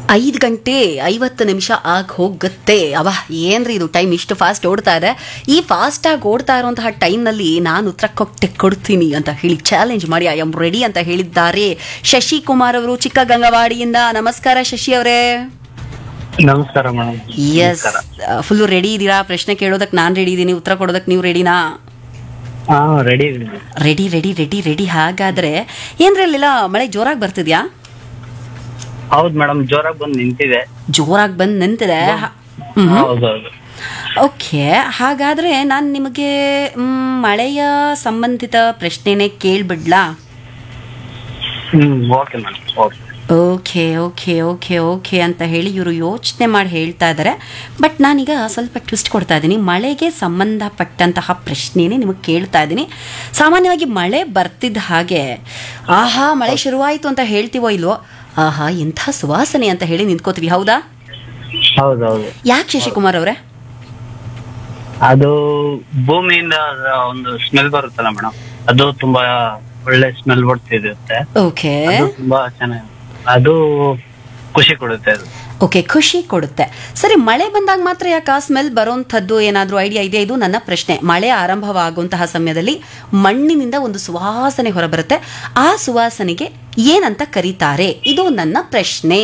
ಐದು ಗಂಟೆ ಐವತ್ತು ನಿಮಿಷ ಆಗಿ ಹೋಗುತ್ತೆ ಅವ ಏನ್ರಿ ಇದು ಟೈಮ್ ಇಷ್ಟು ಫಾಸ್ಟ್ ಓಡ್ತಾ ಇದೆ ಈ ಫಾಸ್ಟಾಗಿ ಓಡ್ತಾ ಇರುವಂತಹ ಟೈಮ್ನಲ್ಲಿ ನಾನು ಉತ್ತರ ಕೊಟ್ಟೆ ಕೊಡ್ತೀನಿ ಅಂತ ಹೇಳಿ ಚಾಲೆಂಜ್ ಮಾಡಿ ಐ ಆಮ್ ರೆಡಿ ಅಂತ ಹೇಳಿದ್ದಾರೆ ಶಶಿ ಕುಮಾರ್ ಅವರು ಚಿಕ್ಕಗಂಗವಾಡಿಯಿಂದ ನಮಸ್ಕಾರ ಶಶಿ ಅವರೇ ನಮಸ್ಕಾರ ಮೇಡಮ್ ಎಸ್ ಫುಲ್ಲು ರೆಡಿ ಇದ್ದೀರಾ ಪ್ರಶ್ನೆ ಕೇಳೋದಕ್ಕೆ ನಾನು ರೆಡಿ ಇದ್ದೀನಿ ಉತ್ತರ ಕೊಡೋದಕ್ಕೆ ನೀವು ರೆಡಿನಾ ಹಾ ready ready ready ready ready ಹಾಗಾದ್ರೆ ಏನ್ರಿ ಅಲ್ಲೆಲ್ಲ ಮಳೆ ಜೋರಾಗಿ ಬರ್ತಿದ್ಯಾ ಹೌದ್ ಮೇಡಮ್ ಜೋರಾಗಿ ಬಂದು ನಿಂತಿದೆ ಜೋರಾಗಿ ಬಂದು ನಿಂತಿದೆ ಹ- ಹ್ಮ್ ಹೌದೌದು ಓಕೆ ಹಾಗಾದ್ರೆ ನಾನು ನಿಮಗೆ ಮ್, ಮಳೆಯ ಸಂಬಂಧಿತ ಪ್ರಶ್ನೆನೇ ಕೇಳ್ಬಿಡ್ಲಾ ಹ್ಮ್ okay madam okay okay okay okay okay ಅಂತ ಹೇಳಿ ಇವರು ಯೋಚನೆ ಮಾಡಿ ಹೇಳ್ತಾ ಇದ್ದಾರೆ ಬಟ್ ನಾನೀಗ ಸ್ವಲ್ಪ ಟ್ವಿಸ್ಟ್ ಕೊಡ್ತಾ ಇದ್ದೀನಿ ಮಳೆಗೆ ಸಂಬಂಧಪಟ್ಟಂತಹ ಪ್ರಶ್ನೆನೇ ನಿಮಗೆ ಕೇಳ್ತಾ ಇದ್ದೀನಿ ಸಾಮಾನ್ಯವಾಗಿ ಮಳೆ ಬರ್ತಿದ್ದ ಹಾಗೆ ಆಹಾ ಮಳೆ ಶುರುವಾಯಿತು ಅಂತ ಹೇಳ್ತೀವೋ ಇಲ್ವೋ ಆಹಾ ಇಂಥ ಸುವಾಸನೆ ಅಂತ ಹೇಳಿ ನಿಂತ್ಕೋತೀವಿ ಹೌದಾ ಹೌದೌದು ಯಾಕೆ ಶಶಿಕುಮಾರ್ ಅವರೇ ಅದು ಭೂಮಿಯಿಂದ ಒಂದು ಸ್ಮೆಲ್ ಬರುತ್ತಲ್ಲ ಮೇಡಮ್ ಅದು ತುಂಬಾ ಒಳ್ಳೆ ಸ್ಮೆಲ್ ಬರ್ತಿರುತ್ತೆ ಓಕೆ ಅದು ತುಂಬಾ ಚೆನ್ನಾಗಿ ಅದು ಖುಷಿ ಕೊಡುತ್ತೆ ಅದು ಓಕೆ ಖುಷಿ ಕೊಡುತ್ತೆ ಸರಿ ಮಳೆ ಬಂದಾಗ ಮಾತ್ರ ಯಾಕೆ ಆ ಸ್ಮೆಲ್ ಬರೋಂಥದ್ದು ಏನಾದರೂ ಐಡಿಯಾ ಇದೆಯಾ ಇದು ನನ್ನ ಪ್ರಶ್ನೆ ಮಳೆ ಆರಂಭವಾಗುವಂತಹ ಸಮಯದಲ್ಲಿ ಮಣ್ಣಿನಿಂದ ಒಂದು ಸುವಾಸನೆ ಹೊರಬರುತ್ತೆ ಆ ಸುವಾಸನೆಗೆ ಏನಂತ ಕರೀತಾರೆ ಇದು ನನ್ನ ಪ್ರಶ್ನೆ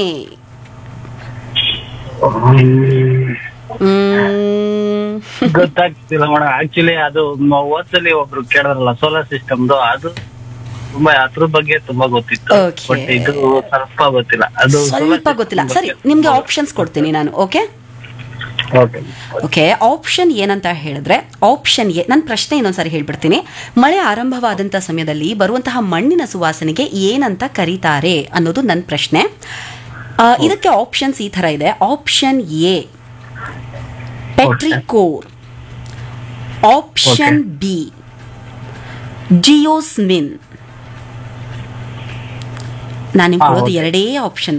ಮ್ಮ್. ಗೊತ್ತಾಗ್ತಿಲ್ಲ ಮೇಡಮ್ ಆಕ್ಚುಲಿ ಅದು ಮ- ಹೋದ್ಸಲಿ ಒಬ್ರು ಕೇಳಿದ್ರಲ್ಲ ಸೋಲಾರ್ ಸಿಸ್ಟಮ್ದು ಅದು ತುಂಬಾ ಅದ್ರ ಬಗ್ಗೆ ತುಂಬಾ ಗೊತ್ತಿತ್ತು Okay. ಬಟ್ ಇದು ಸ್ವಲ್ಪ ಗೊತ್ತಿಲ್ಲ ಅದು ಸ್ವಲ್ಪ ಗೊತ್ತಿಲ್ಲ ಸರಿ ನಿಮ್ಗೆ ಆಪ್ಷನ್ಸ್ ಕೊಡ್ತೀನಿ ನಾನು ಓಕೆ ಓಕೆ ಓಕೆ ಆಪ್ಷನ್ ಏನಂತ ಹೇಳಿದ್ರೆ ಆಪ್ಷನ್ ಎ ನನ್ನ ಪ್ರಶ್ನೆ ಇನ್ನೊಂದ್ಸರಿ ಹೇಳ್ಬಿಡ್ತೀನಿ ಮಳೆ ಆರಂಭವಾದಂಥ ಸಮಯದಲ್ಲಿ ಬರುವಂತಹ ಮಣ್ಣಿನ ಸುವಾಸನೆಗೆ ಏನಂತ ಕರೀತಾರೆ ಅನ್ನೋದು ನನ್ನ ಪ್ರಶ್ನೆ ಆ, ಇದಕ್ಕೆ ಆಪ್ಷನ್ಸ್ ಈ ಥರ ಇದೆ option A petrichor option B geosmin ನಾನು ನಿಮ್ಗೆ ಹಾ, ಕೊಡೋದು okay. ಎರಡೇ option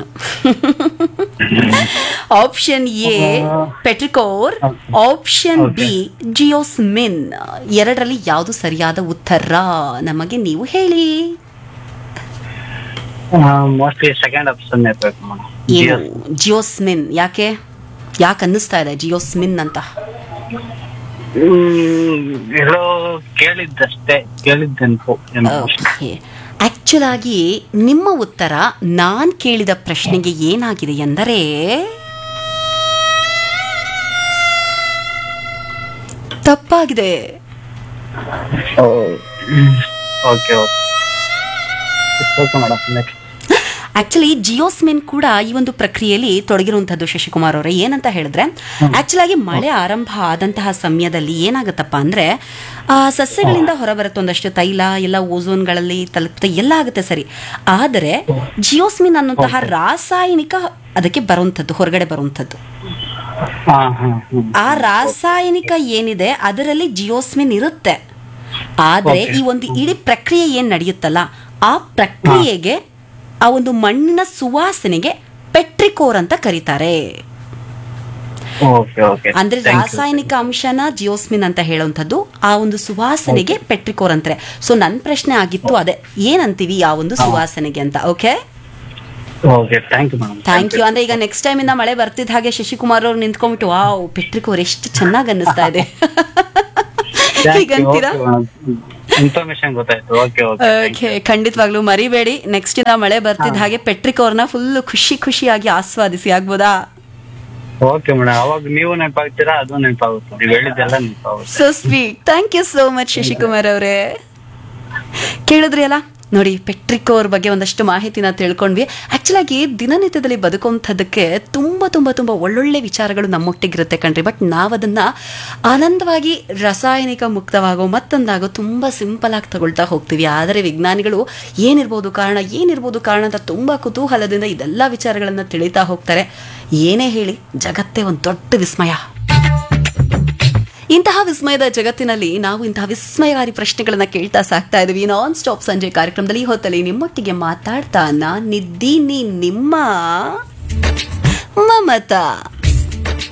option A petrichor option B geosmin ಎರಡರಲ್ಲಿ ಯಾವುದು ಸರಿಯಾದ ಉತ್ತರ ನಮಗೆ ನೀವು ಹೇಳಿ ಮೋಸ್ಟ್ಲಿ ಸೆಕೆಂಡ್ ಆಪ್ಷನ್ ಇರ್ಬೇಕು ಏನು ಮೇಡಮ್ ಜಿಯೋಸ್ಮಿನ್ ಯಾಕೆ ಯಾಕೆ ಅನ್ನಿಸ್ತಾ ಇದೆ ಜಿಯೋಸ್ಮಿನ್ ಅಂತ ಎಲ್ಲೋ ಕೇಳಿದ್ದಷ್ಟೇ ಕೇಳಿದ್ದೆನ್ಪು ಓಕೆ ಆಕ್ಚುಲ್ ಆಗಿ ನಿಮ್ಮ ಉತ್ತರ ನಾನ್ ಕೇಳಿದ ಪ್ರಶ್ನೆಗೆ ಏನಾಗಿದೆ ಎಂದರೆ ತಪ್ಪಾಗಿದೆ okay okay okay madam next actually geosmin ಕೂಡ ಈ ಒಂದು ಪ್ರಕ್ರಿಯೆಯಲ್ಲಿ ತೊಡಗಿರುವಂತದ್ದು ಶಶಿಕುಮಾರ್ ಅವರೇ ಏನಂತ ಹೇಳಿದ್ರೆ ಆಕ್ಚುಲ್ ಆಗಿ ಮಳೆ ಆರಂಭ ಆದಂತಹ ಸಮಯದಲ್ಲಿ ಏನಾಗುತ್ತಪ್ಪ ಅಂದ್ರೆ ಆ, ಸಸ್ಯಗಳಿಂದ ಹೊರಬರುತ್ತೆ ಒಂದಷ್ಟು ತೈಲ ಎಲ್ಲ ಓಝೋನ್ಗಳಲ್ಲಿ ತಲುಪುತ್ತೆ ಎಲ್ಲ ಆಗುತ್ತೆ ಸರಿ ಆದರೆ ಜಿಯೋಸ್ಮಿನ್ ಅನ್ನುವಂತಹ ರಾಸಾಯನಿಕ ಅದಕ್ಕೆ ಬರುವಂಥದ್ದು ಹೊರಗಡೆ ಬರುವಂಥದ್ದು ಹಾ ಹಾ ಹ್ಮ್ ಆ ರಾಸಾಯನಿಕ ಏನಿದೆ ಅದರಲ್ಲಿ ಜಿಯೋಸ್ಮಿನ್ ಇರುತ್ತೆ ಆದರೆ ಈ ಒಂದು ಇಡೀ ಪ್ರಕ್ರಿಯೆ ಏನ್ ನಡೆಯುತ್ತಲ್ಲ ಆ ಪ್ರಕ್ರಿಯೆಗೆ ಆ ಒಂದು ಮಣ್ಣಿನ ಸುವಾಸನೆಗೆ ಪೆಟ್ರಿಕೋರ್ ಅಂತ ಕರೀತಾರೆ ಓಕೆ ಓಕೆ ಅಂದ್ರೆ ರಾಸಾಯನಿಕ ಅಂಶನ ಜಿಯೋಸ್ಮಿನ್ ಅಂತ ಹೇಳುವಂಥದ್ದು ಆ ಒಂದು ಸುವಾಸನೆಗೆ ಪೆಟ್ರಿಕೋರ್ ಅಂತಾರೆ ಸೊ ನನ್ನ ಪ್ರಶ್ನೆ ಆಗಿತ್ತು ಅದೇ ಏನಂತೀವಿ ಆ ಒಂದು ಸುವಾಸನೆಗೆ ಅಂತ okay okay thank you madam thank you ಅಂದ್ರೆ ಈಗ ನೆಕ್ಸ್ಟ್ ಟೈಮ್ ಇಂದ ಮಳೆ ಬರ್ತಿದ್ದ ಹಾಗೆ ಶಶಿಕುಮಾರ್ ಅವ್ರು ನಿಂತ್ಕೊಂಡ್ಬಿಟ್ಟು ವಾವ್ ಪೆಟ್ರಿಕೋರ್ ಎಷ್ಟು ಚೆನ್ನಾಗಿ ಅನ್ನಿಸ್ತಾ ಇದೆ ಹೀಗಂತೀರಾ ಇನ್ಫಾರ್ಮೇಶನ್ ಗೊತ್ತಾಯ್ತು ಓಕೆ ಓಕೆ ಓಕೆ ಖಂಡಿತವಾಗ್ಲೂ ಮರಿಬೇಡಿ ನೆಕ್ಸ್ಟ್ ಇಂದ ಮಳೆ ಬರ್ತಿದ್ದ ಹಾಗೆ ಪೆಟ್ರಿಕೋರ್ನ ಫುಲ್ ಖುಷಿ ಖುಷಿಯಾಗಿ ಆಸ್ವಾದಿಸಿ ಆಗ್ಬೋದಾ ಓಕೆ ಮೇಡಮ್ ಅವಾಗ ನೀವು ನೆನಪಾಗ್ತೀರಾ ಅದು ನೆನಪಾಗುತ್ತೆ ನೀವು ಹೇಳಿದ್ದೆಲ್ಲ ನೆನಪಾಗುತ್ತೆ so sweet thank you so much Shashikumar ಅವರೇ ಕೇಳಿದ್ರಿ ಅಲ್ಲ ನೋಡಿ ಪೆಟ್ರಿಕೋರ್ ಬಗ್ಗೆ ಒಂದಷ್ಟು ಮಾಹಿತಿನ ತಿಳ್ಕೊಂಡ್ವಿ ಆಕ್ಚುಲಾಗಿ ದಿನನಿತ್ಯದಲ್ಲಿ ಬದುಕುವಂಥದ್ದಕ್ಕೆ ತುಂಬ ತುಂಬ ತುಂಬ ಒಳ್ಳೊಳ್ಳೆ ವಿಚಾರಗಳು ನಮ್ಮೊಟ್ಟಿಗಿರುತ್ತೆ ಕಣ್ರಿ ಬಟ್ ನಾವದನ್ನ ಆನಂದವಾಗಿ ರಾಸಾಯನಿಕ ಮುಕ್ತವಾಗೋ ಮತ್ತೊಂದಾಗೋ ತುಂಬ ಸಿಂಪಲ್ ಆಗಿ ತಗೊಳ್ತಾ ಹೋಗ್ತೀವಿ ಆದರೆ ವಿಜ್ಞಾನಿಗಳು ಏನಿರ್ಬೋದು ಕಾರಣ ಏನಿರ್ಬೋದು ಕಾರಣ ಅಂತ ತುಂಬ ಕುತೂಹಲದಿಂದ ಇದೆಲ್ಲ ವಿಚಾರಗಳನ್ನು ತಿಳಿತಾ ಹೋಗ್ತಾರೆ ಏನೇ ಹೇಳಿ ಜಗತ್ತೇ ಒಂದು ದೊಡ್ಡ ವಿಸ್ಮಯ ಇಂತಹ ವಿಸ್ಮಯದ ಜಗತ್ತಿನಲ್ಲಿ ನಾವು ಇಂತಹ ವಿಸ್ಮಯಕಾರಿ ಪ್ರಶ್ನೆಗಳನ್ನ ಕೇಳ್ತಾ ಸಾಕ್ತಾ ಇದೀವಿ ನಾನ್ ಸ್ಟಾಪ್ ಸಂಜೆ ಕಾರ್ಯಕ್ರಮದಲ್ಲಿ ಈ ಹೊತ್ತಲ್ಲಿ ನಿಮ್ಮೊಟ್ಟಿಗೆ ಮಾತಾಡ್ತಾ ನಾನಿದ್ದೀನಿ ನಿಮ್ಮ ಮಮತಾ